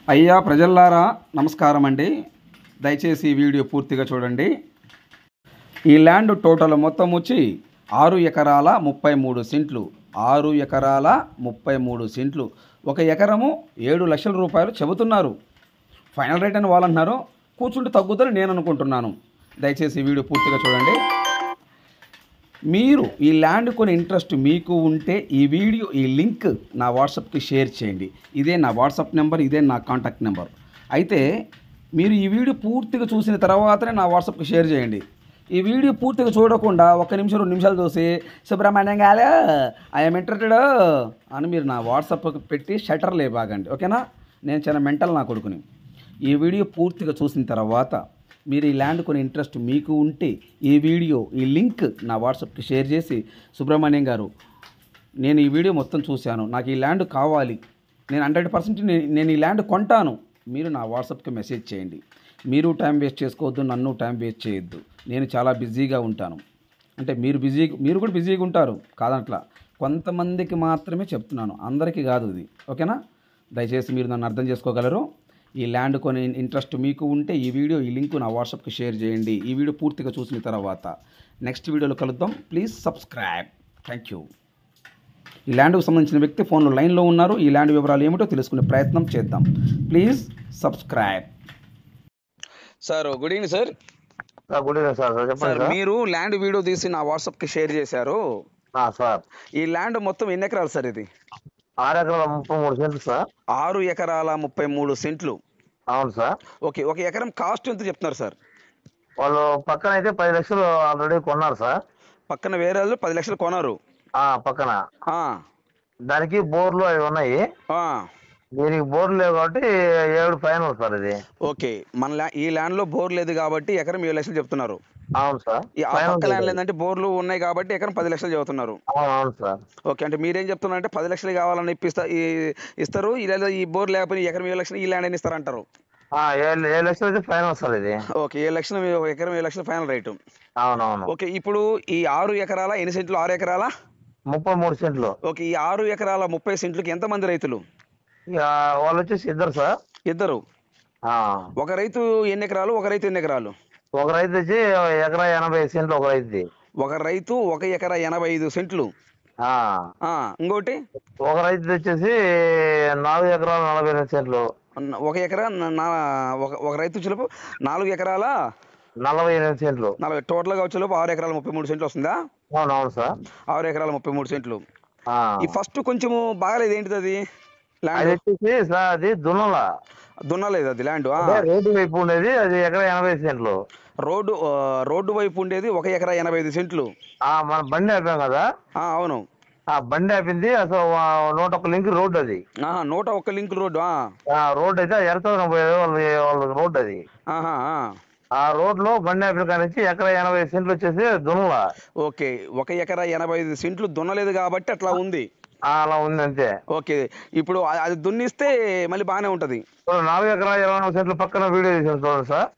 అయ్యా ప్రజల్లారా నమస్కారం అండి దయచేసి ఈ వీడియో పూర్తిగా చూడండి ఈ ల్యాండ్ టోటల్ మొత్తం వచ్చి ఆరు ఎకరాల ముప్పై మూడు సెంట్లు ఆరు ఎకరాల ముప్పై మూడు సెంట్లు ఒక ఎకరము ఏడు లక్షల రూపాయలు చెబుతున్నారు ఫైనల్ రేట్ అని వాళ్ళు అంటున్నారు కూర్చుంటే తగ్గుతుందని నేను అనుకుంటున్నాను దయచేసి ఈ వీడియో పూర్తిగా చూడండి మీరు ఈ ల్యాండ్ కొని ఇంట్రెస్ట్ మీకు ఉంటే ఈ వీడియో ఈ లింక్ నా వాట్సాప్కి షేర్ చేయండి ఇదే నా వాట్సాప్ నెంబర్ ఇదే నా కాంటాక్ట్ నెంబర్ అయితే మీరు ఈ వీడియో పూర్తిగా చూసిన తర్వాతనే నా వాట్సాప్కి షేర్ చేయండి ఈ వీడియో పూర్తిగా చూడకుండా ఒక నిమిషం రెండు నిమిషాలు చూసి సుబ్రహ్మణ్యం గాలే ఐఎమ్ ఇంట్రెస్టెడ్ అని మీరు నా వాట్సాప్కి పెట్టి షటర్ లేబాగండి ఓకేనా నేను చాలా మెంటల్ నా కొడుకుని ఈ వీడియో పూర్తిగా చూసిన తర్వాత మీరు ఈ ల్యాండ్ కొని ఇంట్రెస్ట్ మీకు ఉంటే ఈ వీడియో ఈ లింక్ నా వాట్సాప్కి షేర్ చేసి సుబ్రహ్మణ్యం గారు నేను ఈ వీడియో మొత్తం చూశాను నాకు ఈ ల్యాండ్ కావాలి నేను హండ్రెడ్ పర్సెంట్ నేను ఈ ల్యాండ్ కొంటాను మీరు నా వాట్సాప్కి మెసేజ్ చేయండి మీరు టైం వేస్ట్ చేసుకోవద్దు నన్ను టైం వేస్ట్ చేయొద్దు నేను చాలా బిజీగా ఉంటాను అంటే మీరు బిజీ మీరు కూడా బిజీగా ఉంటారు కాదంట్లా కొంతమందికి మాత్రమే చెప్తున్నాను అందరికీ కాదు ఇది ఓకేనా దయచేసి మీరు నన్ను అర్థం చేసుకోగలరు ఈ ల్యాండ్ కొని ఇంట్రెస్ట్ మీకు ఉంటే ఈ వీడియో ఈ లింక్ నా వాట్సాప్కి షేర్ చేయండి ఈ వీడియో పూర్తిగా చూసిన తర్వాత నెక్స్ట్ వీడియోలో కలుద్దాం ప్లీజ్ సబ్స్క్రైబ్ థ్యాంక్ యూ ఈ ల్యాండ్కు సంబంధించిన వ్యక్తి ఫోన్లో లైన్లో ఉన్నారు ఈ ల్యాండ్ వివరాలు ఏమిటో తెలుసుకునే ప్రయత్నం చేద్దాం please subscribe sir good evening sir sir good evening sir sir sir చెప్పండి సార్ మీరు ల్యాండ్ వీడియో తీసి నా వాట్సాప్కి షేర్ చేశారు ఆ, సార్ ఈ ల్యాండ్ మొత్తం ఎన్ని ఎకరాలు సార్ ఇది ఆరు ఎకరాల ముప్పై మూడు సెంట్లు సార్ ఆరు ఎకరాల ముప్పై మూడు సెంట్లు అవును సార్ ఓకే ఒక ఎకరం కాస్ట్ ఎంత చెప్తున్నారు సార్ వాళ్ళు పక్కన అయితే పది లక్షలు ఆల్రెడీ కొన్నారు సార్ పక్కన వేరే వాళ్ళు పది లక్షలు కొన్నారు ఆ పక్కన ఆ, దానికి బోర్లు అవి ఉన్నాయి ఆ, దీనికి బోర్లు లేవు కాబట్టి ఏడు ఫైనల్ సార్ ఇది ఓకే మన ల్యా ఈ ల్యాండ్లో బోర్ లేదు కాబట్టి ఎకరం ఏడు లక్షలు చెప్తున్నారు అవును సార్ ఈ ఆ ఫైనల్ పక్క ల్యాండ్ ఏంటంటే బోర్లు ఉన్నాయి కాబట్టి ఎకరం పది లక్షలు చెబుతున్నారు అవును అవును సార్ ఓకే అంటే మీరేం చెప్తున్నారంటే పది లక్షలు కావాలని ఇప్పిస్తా ఈ- ఇస్తారు ఇలా ఈ బోర్ లేకపోతే ఈ ఎకరం ఏడు లక్షలు ఈ ల్యాండ్ అని ఇస్తారంటారు ఆ, ఏడు ఏడు లక్షలు అయితే ఫైనల్ సార్ ఇది ఓకే ఏడు లక్షలు మీ ఒక ఎకరం ఏడు లక్షలు ఫైనల్ రేటు అవునవును ఓకే ఇప్పుడు ఈ ఆరు ఎకరాల ఎన్ని సెంట్లు ఆరు ఎకరాల ముప్పై మూడు సెంట్లు ఓకే ఈ ఆరు ఎకరాల ముప్పై సెంట్లకి ఎంతమంది రైతులు ఇక వాళ్ళు వచ్చేసి ఇద్దరు సార్ ఇద్దరు ఆ, ఒక రైతు ఎన్ని ఎకరాలు ఒక రైతు ఎన్ని ఎకరాలు ఒక రైతు వచ్చి ఎకరా ఎనభై సెంట్లు ఒక రైతుది ఒక రైతు ఒక ఎకరా ఎనభై ఐదు సెంట్లు ఆ, ఆ, ఇంకోటి ఒక రైతు వచ్చేసి నాలుగు ఎకరాల నలభై ఎనిమిది సెంట్లు న- ఒక ఎకరా న- నా ఒక ఒక రైతు వచ్చేలోపు నాలుగు ఎకరాల నలభై ఎనిమిది సెంట్లు నలభై టోటల్గా వచ్చేలోపు ఆరు ఎకరాల ముప్పై మూడు సెంట్లు వస్తుందా అవును అవును సార్ ఆరు ఎకరాల ముప్పై మూడు సెంట్లు ఆ. ఈ ఫస్ట్ కొంచెము బాగాలేదు ఏంటిది అది అది ల్యాండ్ వచ్చేసి సార్ అది దున్నల దున్నలేదు అది ల్యాండ్ ఆ. అదే రోడ్డు వైపు ఉండేది అది ఎకరా ఎనభై సెంట్లు రోడ్డు ఆ, రోడ్డు వైపు ఉండేది ఒక ఎకరా ఎనభై ఐదు సెంట్లు ఆ మన బండి ఆపాం కదా ఆ, అవును ఆ బండి ఆపింది అసలు వా- నూట ఒక్క లింక్ రోడ్డు అది ఆహా నూట ఒక్క లింక్ రోడ్డు ఆ. ఆ రోడ్డు అయితే ఎరచదనం పోయేది వాళ్ళ వాళ్ళ రోడ్డు అది ఆహా ఆ. ఆ రోడ్ లో బండి ఆపిన కాడ నుంచి ఎకరా ఎనభై సెంట్లు వచ్చేసి దున్నల ఓకే ఒక ఎకరా ఎనభై ఐదు సెంట్లు దున్నలేదు కాబట్టి అట్లా ఉంది ఆ, అలా ఉంది అంతే ఓకే ఇప్పుడు అ- అది దున్నిస్తే మళ్ళీ బాగానే ఉంటది ఇప్పుడు నాలుగు ఎకరా ఇరవై నాలుగు సెంట్లు పక్కన వీడియో తీసాను చూడండి సార్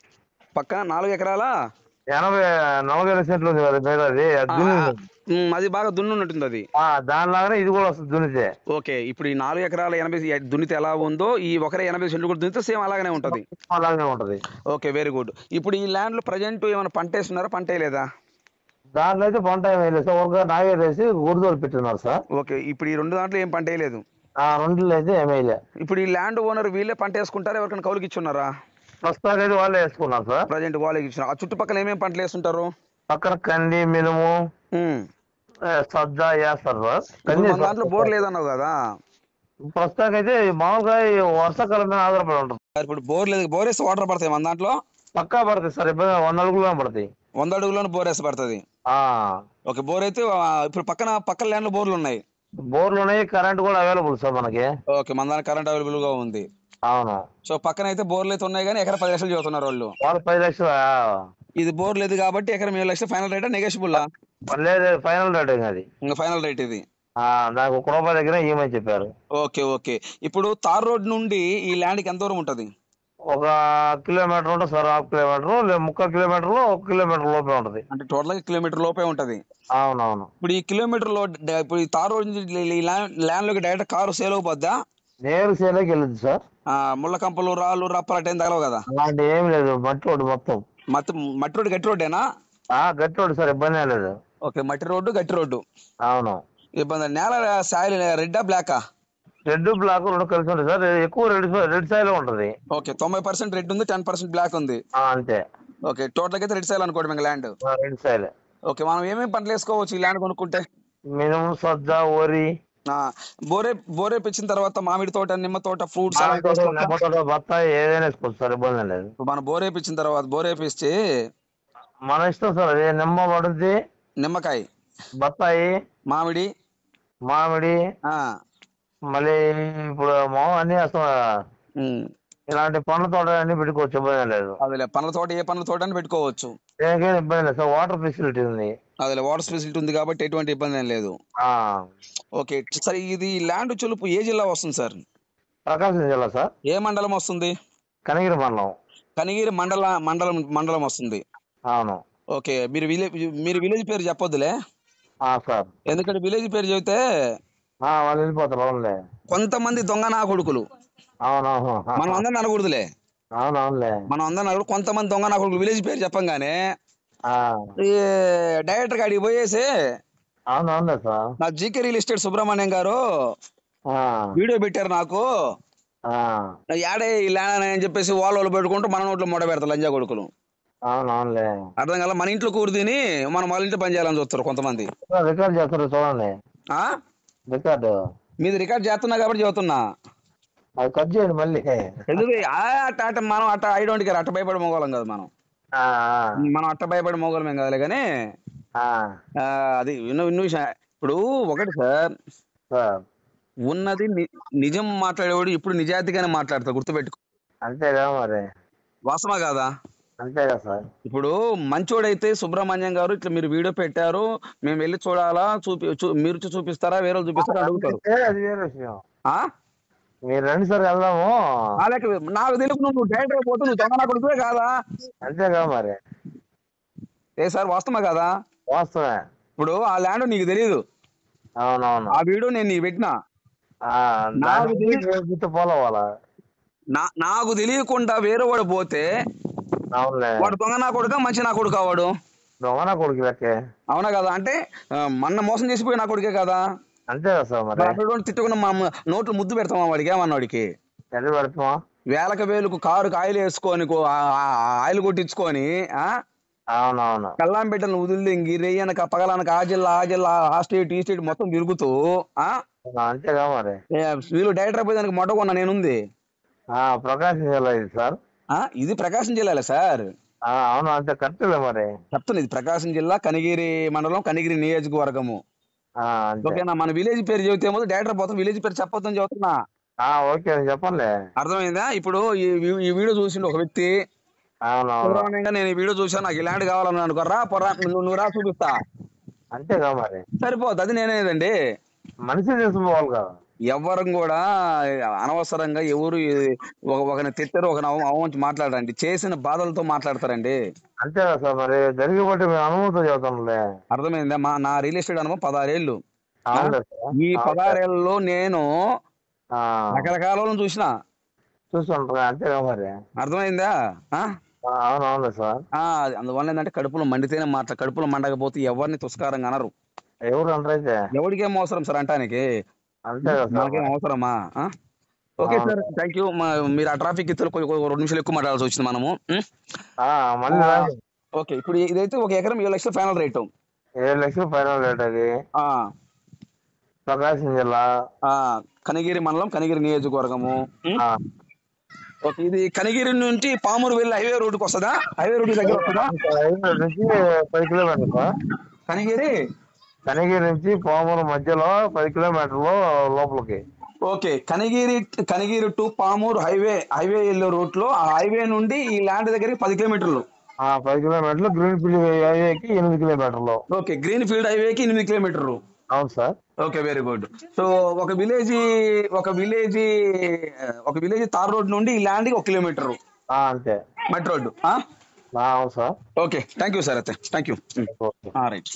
పక్కన నాలుగు ఎకరాల ఎనభై నలభై ఎనిమిది సెంట్లు ఉంది కదా మీద అది అది ఆ, దున్ని ఉమ్, అది బాగా దున్నున్నట్టుంది అది ఆ, దానిలాగానే ఇది కూడా వస్తుంది దున్నితే ఓకే ఇప్పుడు ఈ నాలుగు ఎకరాల ఎనభై దున్నితే ఎలా ఉందో ఈ ఒకర ఎనభై సెంట్లు కూడా దున్నితే సేమ్ అలాగనే ఉంటది అలాగే ఉంటది ఓకే వెరీ గుడ్ ఇప్పుడు ఈ ల్యాండ్ లో ప్రజెంట్ ఏమైనా పంట వేస్తున్నారా పంట వేయలేదా దాంట్లో అయితే పంట ఏమీ వేయలేదు సార్ ఒక నాగేర్ వేసి గుడిదోలు పెట్టినారు సార్ ఓకే ఇప్పుడు ఈ రెండు దాంట్లో ఏం పంట వేయలేదు ఆ రెండులో అయితే ఏమీ వేయలే ఇప్పుడు ఈ ల్యాండ్ ఓనర్ వీళ్ళే పంట వేసుకుంటారా ఎవరికైనా కౌలుకి ఇచ్చున్నారా ప్రస్తుతానికి అయితే వాళ్ళే వేసుకున్నారు సార్ ప్రజెంట్ వాళ్ళకి ఇచ్చిన ఆ చుట్టుపక్కల ఏమేమి పంటలు వేస్తుంటారు పక్కన కంది మినుము ఉమ్. ఏ, సజ్జ వేస్తారు సార్ ఇప్పుడు కంది మన దాంట్లో బోర్ లేదన్నావు కదా ప్రస్తుతానికి అయితే మామూలుగా ఈ వర్షాకాలం మీద ఆధారపడి ఉంటుంది ఇప్పుడు బోర్ లేదు బోర్ వేస్తే వాటర్ పడతాయి మన దాంట్లో పక్కా పడతాయి సార్ ఇబ్బంది వంద అడుగులు పడతాయి వంద అడుగులోనే బోర్ వేస్తే పడుతుంది ఆ ఓకే బోర్ అయితే ఆ, ఇప్పుడు పక్కన పక్కన ల్యాండ్ బోర్లు ఉన్నాయి బోర్లు ఉన్నాయి కరెంట్ కూడా అవైలబుల్ సార్ మనకి ఓకే మన దానికి కరెంట్ అవైలబుల్ గా ఉంది అవును సో పక్కన అయితే బోర్లు అయితే ఉన్నాయి కానీ ఎకర పది లక్షలు చదువుతున్నారు వాళ్ళు వాళ్ళు పది లక్షలు ఆ, ఇది బోర్ లేదు కాబట్టి ఎకరం ఏడు లక్షలు ఫైనల్ రేట్ నెగోషియబుల్ లేదు ఫైనల్ రేట్ అది ఇంకా ఫైనల్ రేట్ ఇది ఆ, నాకు ఒక రూపాయి దగ్గర ఇవ్వమని చెప్పారు ఓకే ఓకే ఇప్పుడు తార్ రోడ్ నుండి ఈ ల్యాండ్కి ఎంత దూరం ఉంటుంది ఒక కిలోమీటర్ ఉంటుంది సార్ హాఫ్ కిలోమీటర్ లేదు ముక్క కిలోమీటర్ ఒక కిలోమీటర్ లోపే ఉంటుంది అంటే టోటల్ గా కిలోమీటర్ లోపే ఉంటది అవునవును ఇప్పుడు ఈ కిలోమీటర్ లో డ- ఇప్పుడు ఈ తార్ రోడ్ నుంచి ఈ ల్యాండ్ ల్యాండ్ లోకి డైరెక్ట్ కారు సేల్ అయిపోద్దా నేరు సేలోకి వెళ్ళదు సార్ ఆ, ముళ్ళ కంపలు రాళ్ళు రప్పలు అటేం తగలవు కదా అలాంటి ఏం లేదు మట్టి రోడ్డు మొత్తం మట్టి మట్టి రోడ్డు గట్టి రోడ్డేనా ఆ గట్టి రోడ్డు సార్ ఇబ్బంది ఏం లేదు ఓకే మట్టి రోడ్డు గట్టి రోడ్డు అవును ఇబ్బంది నేల సాయిల్ రెడ్డా బ్లాకా రెడ్ బ్లాక్ రెండు కలిసి ఉంటుంది సార్ ఎక్కువ రెడ్ రెడ్ సైడ్ ఉంటుంది ఓకే తొంభై పర్సెంట్ రెడ్ ఉంది టెన్ పర్సెంట్ బ్లాక్ ఉంది ఆ, అంతే ఓకే టోటల్ అయితే రెడ్ సైల్ అనుకోండి మీకు ల్యాండ్ ఆ, రెడ్ సైడ్ ఓకే మనం ఏమేమి పంటలు వేసుకోవచ్చు ఈ ల్యాండ్ కొనుక్కుంటే మినుము సజ్జ వరి ఆ, బోరే బోరే పిచ్చిన తర్వాత మామిడి తోట నిమ్మ తోట ఫ్రూట్స్ నిమ్మ తోట బత్తాయి ఏదైనా వేసుకోవచ్చు సార్ ఇబ్బంది ఏం లేదు మన బోరే పిచ్చిన తర్వాత బోరే పిచ్చి మన ఇష్టం సార్ అది నిమ్మ పడుద్ది నిమ్మకాయ బత్తాయి మామిడి మామిడి ఆ, మళ్ళీ ఇప్పుడు మామ అన్ని అసలు ఉమ్, ఇలాంటి పండ్ల తోట అన్ని పెట్టుకోవచ్చు ఇబ్బంది ఏం లేదు అదిలే పండ్ల తోట ఏ పండ్ల తోట అని పెట్టుకోవచ్చు దేనికైనా ఇబ్బంది లేదు సార్ వాటర్ ఫెసిలిటీ ఉంది అదిలే వాటర్ ఫెసిలిటీ ఉంది కాబట్టి ఎటువంటి ఇబ్బంది ఏం లేదు ఆ ఓకే సరే ఇది ల్యాండ్ చులుపు ఏ జిల్లా వస్తుంది సార్ ప్రకాశం జిల్లా సార్ ఏ మండలం వస్తుంది కనగిరి మండలం కనిగిరి మండల మండలం మండలం వస్తుంది అవును ఓకే మీరు విలేజ్ మీరు విలేజ్ పేరు చెప్పొద్దులే ఆ సార్ ఎందుకంటే విలేజ్ పేరు చెబితే ఆ వాళ్ళు వెళ్ళిపోతారు అవునులే కొంతమంది దొంగ నా కొడుకులు అవునవును మనం అందరం అనకూడదులే అవునవునులే మనం అందరం అనకూడదు కొంతమంది దొంగ నా కొడుకులు విలేజ్ పేరు చెప్పంగానే ఆ, ఈ డైరెక్టర్ గాడికి పోయేసి అవునవునులే సార్ నా జీకే రియల్ ఎస్టేట్ సుబ్రహ్మణ్యం గారు ఆ, వీడియో పెట్టారు నాకు ఆ, యాడే ఈ ల్యాండ్ అని చెప్పేసి వాళ్ళు వాళ్ళు పెట్టుకుంటూ మన నోట్లో మూడ పెడతారు లంజా కొడుకులు అవునవునులే అర్థం కల మన ఇంట్లో కూర తిని మనం వాళ్ళ ఇంట్లో పని చేయాలని చూస్తారు కొంతమంది రికార్డ్ చేస్తారు చూడండి ఆ రికార్డు మీది రికార్డ్ చేస్తున్నా కాబట్టి చెబుతున్నా అది కట్ చేయండి మళ్ళీ ఎందుకు ఆ అట్ట అట్ట మనం అట్ట ఐ డోంట్ కేర్ అట్ట భయపడి మోగోళం కదా మనం ఆ, మనం అట్ట భయపడి మోగోళం ఏం కాదులే కానీ ఆ, ఆ, అది ఇన్న ఇన్న విషయం ఇప్పుడు ఒకటి సార్ సార్ ఉన్నది ని- నిజం మాట్లాడేవాడు ఇప్పుడు నిజాయితీగానే మాట్లాడతాడు గుర్తుపెట్టుకో అంతేగా మరి వాస్తవా కాదా అంతేగా సార్ ఇప్పుడు మంచోడైతే సుబ్రహ్మణ్యం గారు ఇట్లా మీరు వీడియో పెట్టారు మేము వెళ్ళి చూడాలా చూపి చూ- మీరు వచ్చి చూపిస్తారా వేరే వాళ్ళు చూపిస్తారా అడుగుతారు ఏ, అది వేరే విషయం ఆ? మీరు రండి సార్ వెళ్దాము ఆ లెక్క నాకు తెలియదు నువ్వు డైరెక్టర్ పోతే నువ్వు దొంగ నా కొడుకువే కాదా అంతేగా మరి ఏ సార్ వాస్తవా కాదా వాస్తవే ఇప్పుడు ఆ ల్యాండ్ నీకు తెలియదు అవునవును ఆ వీడియో నేను నీకు పెట్టినా ఆ, నాకు దానికి తెలియదు. గుర్తు ఫాలో అవ్వాలా నా నాకు తెలియకుండా వేరే వాడు పోతే అవునులే వాడు దొంగ నా కొడుక మంచి నా కొడుకు వాడు దొంగన కొడుకు లెక్కే అవునా కదా అంటే ఆ, మొన్న మోసం చేసిపోయి నా కొడుకే కదా అంతేగా సార్ మరి మరి అటువంటి తిట్టుకున్న మా అమ్మ నోట్లు ముద్దు పెడతామా వాడికి ఏమన్నా వాడికి ఎక్కడ పెడతామా వేలకు వేలకు కారుకు ఆయిల్ వేసుకొని కో- ఆ- ఆ- ఆ ఆయిల్ కొట్టించుకొని ఆ అవునవును కల్లాం బిడ్డను వదిలింగి రెయ్యనక పగలనక ఆ జిల్లా ఆ జిల్లా ఆ స్టేట్ ఈ స్టేట్ మొత్తం తిరుగుతూ ఆ అంతేగా మరి ఏ, వీళ్ళు డైరెక్టర్ పోయి దానికి మొట్ట కొన్న నేనుంది ఆ ప్రకాశం జిల్లా ఇది సార్ ఆ ఇది ప్రకాశం జిల్లాలే సార్ ఆ, అవును అంతే కరెక్ట్లే మరి చెప్తాను ఇది ప్రకాశం జిల్లా కనిగిరి మండలం కనిగిరి నియోజకవర్గము ఆ, అంతే ఓకేనా మన విలేజ్ పేరు చెబితే ఏమో డైరెక్టర్ పోతాం విలేజ్ పేరు చెప్పొద్దని చెబుతున్నా ఆ, ఓకే చెప్పండి అర్థమైందా ఇప్పుడు ఈ వీ- ఈ వీడియో చూసిండు ఒక వ్యక్తి అవునవును పురాణంగా నేను ఈ వీడియో చూసాను నాకు ఇలాంటి కావాలని అనుకోరా పొరా నువ్వు నువ్వు రా చూపిస్తా అంతేగా మరి సరిపోద్ది అది నేనేదండి మనిషి తీసుకోవాలి కదా ఎవరు కూడా అనవసరంగా ఎవరు ఒక ఒకరిని తిట్టారు ఒకరిని అవ అవమంచి మాట్లాడండి చేసిన బాధలతో మాట్లాడతారండి అంతేగా సార్ మరి జరిగి బట్టి మేము అనుమతి చెబుతాంలే అర్థమైందా మా నా రియల్ ఎస్టేట్ అనుభవం పదహారేళ్ళు అవునులే సార్ ఈ పదహారేళ్ళలో నేను ఆ, రకరకాల వాళ్ళని చూసిన చూస్తుంటారు అంతేగా మరి అర్థమైందా ఆ? ఆ, అవునవునులే సార్ ఆ, అది అందువల్ల ఏంటంటే కడుపులో మండితేనే మాట్లా కడుపులో మండకపోతే ఎవరిని తుస్కారంగా అనరు ఎవరు అంటారైతే ఎవరికేం అవసరం సార్ అంటానికి అంతేగా సార్ మనకేం అవసరమా ఆ? ఓకే సార్ థ్యాంక్ యూ మీరు ఆ ట్రాఫిక్ ఇతరులు కొంచెం రెండు నిమిషాలు ఎక్కువ మాట్లాడాల్సి వచ్చింది మనము ఉం? ఆ, మళ్ళీ రండి. ఓకే ఇప్పుడు ఇదైతే ఒక ఎకరం ఏడు లక్షల ఫైనల్ రేటు ఏడు లక్షలు ఫైనల్ రేట్ అది ఆ, ప్రకాశం జిల్లా ఆ, కనిగిరి మండలం కనిగిరి నియోజకవర్గము ఉం? ఆ, ఓకే ఇది కనిగిరి నుంచి పామూరు వెళ్ళి హైవే రోడ్డుకి వస్తుందా హైవే రోడ్డు దగ్గర వస్తుందా ఐదు నుంచి పది కిలోమీటర్లు సార్ కనిగిరి కనిగిరి నుంచి పామూరు మధ్యలో పది కిలోమీటర్లు లోపలికి okay Kanigiri Kanigiri to Pamuru highway highway వెళ్ళే రూట్ లో ఆ హైవే నుండి ఈ ల్యాండ్ దగ్గరికి పది కిలోమీటర్లు ఆ పది కిలోమీటర్లు గ్రీన్ ఫీల్డ్ హైవేకి ఎనిమిది కిలోమీటర్లు ఓకే గ్రీన్ ఫీల్డ్ హైవేకి ఎనిమిది కిలోమీటర్లు అవును sir okay very good so ఒక విలేజ్ ఒక విలేజ్ ఒక విలేజ్ తార్ రోడ్ నుండి ఈ ల్యాండ్ ఒక కిలోమీటర్ ఆ, అంతే మట్ రోడ్ ఆ, అవును sir okay thank you sir అయితే థ్యాంక్ యూ ఓకే రైట్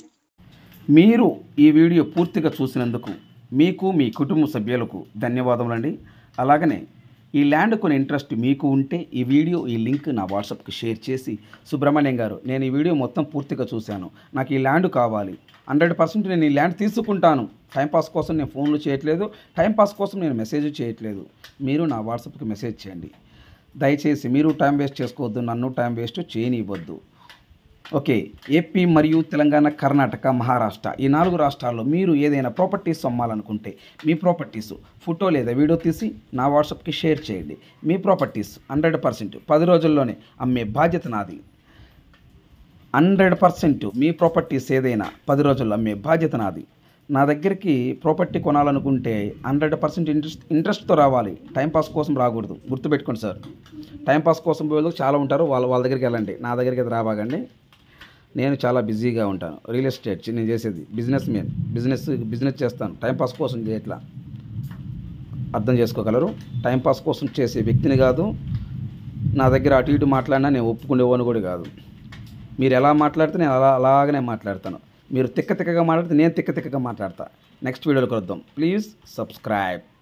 మీరు ఈ వీడియో పూర్తిగా చూసినందుకు మీకు మీ కుటుంబ సభ్యులకు ధన్యవాదములండి అలాగనే ఈ ల్యాండ్ కొని ఇంట్రెస్ట్ మీకు ఉంటే ఈ వీడియో ఈ లింక్ నా వాట్సాప్కి షేర్ చేసి సుబ్రహ్మణ్యం గారు నేను ఈ వీడియో మొత్తం పూర్తిగా చూశాను నాకు ఈ ల్యాండ్ కావాలి హండ్రెడ్ పర్సెంట్ నేను ఈ ల్యాండ్ తీసుకుంటాను టైంపాస్ కోసం నేను ఫోన్లు చేయట్లేదు టైంపాస్ కోసం నేను మెసేజ్ చేయట్లేదు మీరు నా వాట్సాప్కి మెసేజ్ చేయండి దయచేసి మీరు టైం వేస్ట్ చేసుకోవద్దు నన్ను టైం వేస్ట్ చేయనివ్వద్దు ఓకే ఏపీ మరియు తెలంగాణ కర్ణాటక మహారాష్ట్ర ఈ నాలుగు రాష్ట్రాల్లో మీరు ఏదైనా ప్రాపర్టీస్ అమ్మాలనుకుంటే మీ ప్రాపర్టీస్ ఫోటో లేదా వీడియో తీసి నా వాట్సాప్కి షేర్ చేయండి మీ ప్రాపర్టీస్ హండ్రెడ్ పర్సెంట్ పది రోజుల్లోనే అమ్మే బాధ్యత నాది హండ్రెడ్ పర్సెంట్ మీ ప్రాపర్టీస్ ఏదైనా పది రోజుల్లో అమ్మే బాధ్యత నాది నా దగ్గరికి ప్రాపర్టీ కొనాలనుకుంటే హండ్రెడ్ పర్సెంట్ ఇంట్రెస్ట్ ఇంట్రెస్ట్తో రావాలి టైంపాస్ కోసం రాకూడదు గుర్తుపెట్టుకోండి సార్ టైంపాస్ కోసం పోయే వాళ్ళు చాలా ఉంటారు వాళ్ళ వాళ్ళ దగ్గరికి వెళ్ళండి నా దగ్గరికి అయితే రాబాగండి నేను చాలా బిజీగా ఉంటాను రియల్ ఎస్టేట్ నేను చేసేది బిజినెస్ మ్యాన్ బిజినెస్ బిజినెస్ చేస్తాను టైంపాస్ కోసం చేయట్లా అర్థం చేసుకోగలరు టైంపాస్ కోసం చేసే వ్యక్తిని కాదు నా దగ్గర అటు ఇటు మాట్లాడినా నేను ఒప్పుకునేవాడిని కూడా కాదు మీరు ఎలా మాట్లాడితే నేను అలా అలాగనే మాట్లాడతాను మీరు తిక్క తిక్కగా మాట్లాడితే నేను తిక్క తిక్కగా మాట్లాడతా నెక్స్ట్ వీడియోలో కలుద్దాం ప్లీజ్ సబ్స్క్రైబ్